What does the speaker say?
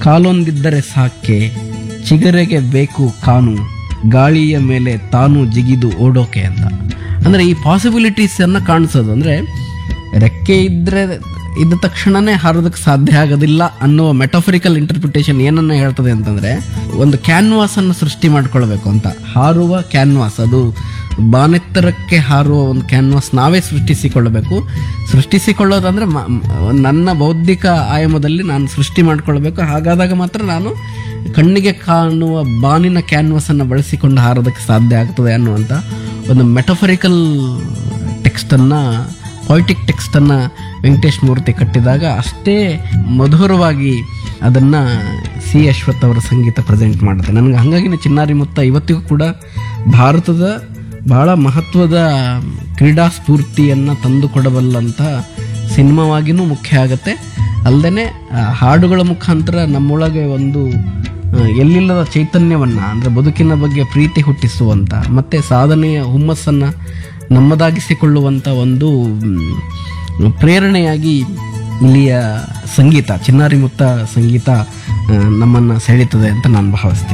ಕಾಲೊಂದಿದ್ದರೆ ಸಾಕೆ ಚಿಗರೆಗೆ ಬೇಕು ಕಾನು ಗಾಳಿಯ ಮೇಲೆ ತಾನು ಜಿಗಿದು ಓಡೋಕೆ ಅಂತ ಅಂದರೆ ಈ ಪಾಸಿಬಿಲಿಟೀಸ್ ಅನ್ನ ಕಾಣಿಸೋದು ಅಂದರೆ ರೆಕ್ಕೆ ಇದ್ದರೆ ಇದ್ದ ತಕ್ಷಣನೇ ಹಾರೋದಕ್ಕೆ ಸಾಧ್ಯ ಆಗೋದಿಲ್ಲ ಅನ್ನುವ ಮೆಟಫರಿಕಲ್ ಇಂಟರ್ಪ್ರಿಟೇಷನ್ ಏನನ್ನ ಹೇಳ್ತದೆ ಅಂತಂದ್ರೆ ಒಂದು ಕ್ಯಾನ್ವಾಸ್ ಅನ್ನು ಸೃಷ್ಟಿ ಮಾಡ್ಕೊಳ್ಬೇಕು ಅಂತ ಹಾರುವ ಕ್ಯಾನ್ವಾಸ್ ಅದು ಬಾನೆತ್ತರಕ್ಕೆ ಹಾರುವ ಒಂದು ಕ್ಯಾನ್ವಾಸ್ ನಾವೇ ಸೃಷ್ಟಿಸಿಕೊಳ್ಳಬೇಕು ಸೃಷ್ಟಿಸಿಕೊಳ್ಳೋದಂದ್ರೆ ಮ- ಮ- ನನ್ನ ಬೌದ್ಧಿಕ ಆಯಾಮದಲ್ಲಿ ನಾನು ಸೃಷ್ಟಿ ಮಾಡ್ಕೊಳ್ಬೇಕು ಹಾಗಾದಾಗ ಮಾತ್ರ ನಾನು ಕಣ್ಣಿಗೆ ಕಾಣುವ ಬಾನಿನ ಕ್ಯಾನ್ವಾಸ್ ಅನ್ನು ಬಳಸಿಕೊಂಡು ಹಾರೋದಕ್ಕೆ ಸಾಧ್ಯ ಆಗ್ತದೆ ಅನ್ನುವಂಥ ಒಂದು ಮೆಟಫರಿಕಲ್ ಟೆಕ್ಸ್ಟನ್ನು ಪೊಯಿಟಿಕ್ ಟೆಕ್ಸ್ಟನ್ನು ವೆಂಕಟೇಶ್ ಮೂರ್ತಿ ಕಟ್ಟಿದಾಗ ಅಷ್ಟೇ ಮಧುರವಾಗಿ ಅದನ್ನು ಸಿ ಅಶ್ವಥ್ ಅವರ ಸಂಗೀತ ಪ್ರೆಸೆಂಟ್ ಮಾಡುತ್ತೆ ನನಗೆ ಹಾಗಾಗಿನೇ ಚಿನ್ನಾರಿ ಮುತ್ತ ಇವತ್ತಿಗೂ ಕೂಡ ಭಾರತದ ಬಹಳ ಮಹತ್ವದ ಕ್ರೀಡಾ ಸ್ಫೂರ್ತಿಯನ್ನು ತಂದುಕೊಡಬಲ್ಲಂಥ ಸಿನಿಮಾವಾಗಿನೂ ಮುಖ್ಯ ಆಗುತ್ತೆ ಅಲ್ಲದೆ ಹಾಡುಗಳ ಮುಖಾಂತರ ನಮ್ಮೊಳಗೆ ಒಂದು ಆ, ಎಲ್ಲಿಲ್ಲದ ಚೈತನ್ಯವನ್ನು ಅಂದರೆ ಬದುಕಿನ ಬಗ್ಗೆ ಪ್ರೀತಿ ಹುಟ್ಟಿಸುವಂಥ ಮತ್ತು ಸಾಧನೆಯ ಹುಮ್ಮಸ್ಸನ್ನು ನಮ್ಮದಾಗಿಸಿಕೊಳ್ಳುವಂಥ ಒಂದು ಮ್, ಪ್ರೇರಣೆಯಾಗಿ ಇಲ್ಲಿಯ ಸಂಗೀತ ಚಿನ್ನಾರಿ ಮುತ್ತ ಸಂಗೀತ ಆ, ನಮ್ಮನ್ನು ಸೆಳೀತದೆ ಅಂತ ನಾನು ಭಾವಿಸ್ತೀನಿ